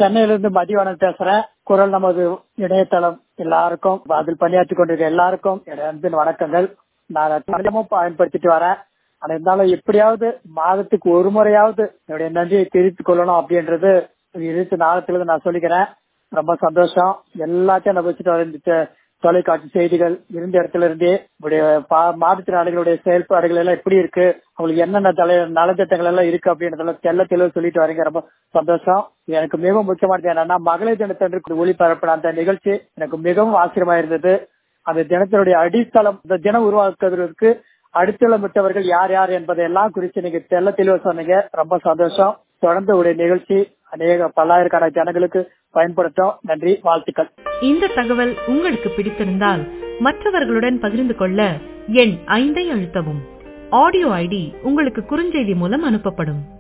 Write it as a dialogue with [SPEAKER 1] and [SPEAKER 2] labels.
[SPEAKER 1] சென்னையிலிருந்து மதிவாணன் பேசுறேன் குரல் நமது இணையதளம் எல்லாருக்கும் அதில் பணியாற்றி கொண்டிருக்க எல்லாருக்கும் என்னுடைய அன்பின் வணக்கங்கள் நான் தினமும் பயன்படுத்திட்டு வரேன் ஆனா இருந்தாலும் எப்படியாவது மாதத்துக்கு ஒரு முறையாவது என்னுடைய நன்றியை தெரிவித்துக் கொள்ளணும் அப்படின்றது இருபத்தி நாளத்துல நான் சொல்லிக்கிறேன் ரொம்ப சந்தோஷம் எல்லாத்தையும் நான் வச்சுட்டு வர தொலைக்காட்சி செய்திகள் இருந்த இடத்துல இருந்தே மாற்றுத்திறனாளிகளுடைய செயல்பாடுகள் எல்லாம் எப்படி இருக்கு அவங்களுக்கு என்னென்ன தலை நலத்திட்டங்கள் எல்லாம் இருக்கு அப்படின்றதெல்லாம் தெல்ல தெளிவு சொல்லிட்டு வரீங்க ரொம்ப சந்தோஷம் எனக்கு மிகவும் முக்கியமானது என்னன்னா மகளிர் தினத்தன்று ஒளிபரப்பின அந்த நிகழ்ச்சி எனக்கு மிகவும் ஆச்சரியமா இருந்தது அந்த தினத்தினுடைய அடித்தளம் இந்த தினம் உருவாக்குவதற்கு அடித்தளமிட்டவர்கள் யார் யார் என்பதை எல்லாம் குறித்து நீங்க தெல்ல தெளிவா சொன்னீங்க ரொம்ப சந்தோஷம் தொடர்ந்து உடைய நிகழ்ச்சி அநேக பல்லாயிரக்கணக்கான ஜனங்களுக்கு பயன்படுத்தும் நன்றி வாழ்த்துக்கள்
[SPEAKER 2] இந்த தகவல் உங்களுக்கு பிடித்திருந்தால் மற்றவர்களுடன் பகிர்ந்து கொள்ள எண் ஐந்தை அழுத்தவும் ஆடியோ ஐடி உங்களுக்கு குறுஞ்செய்தி மூலம் அனுப்பப்படும்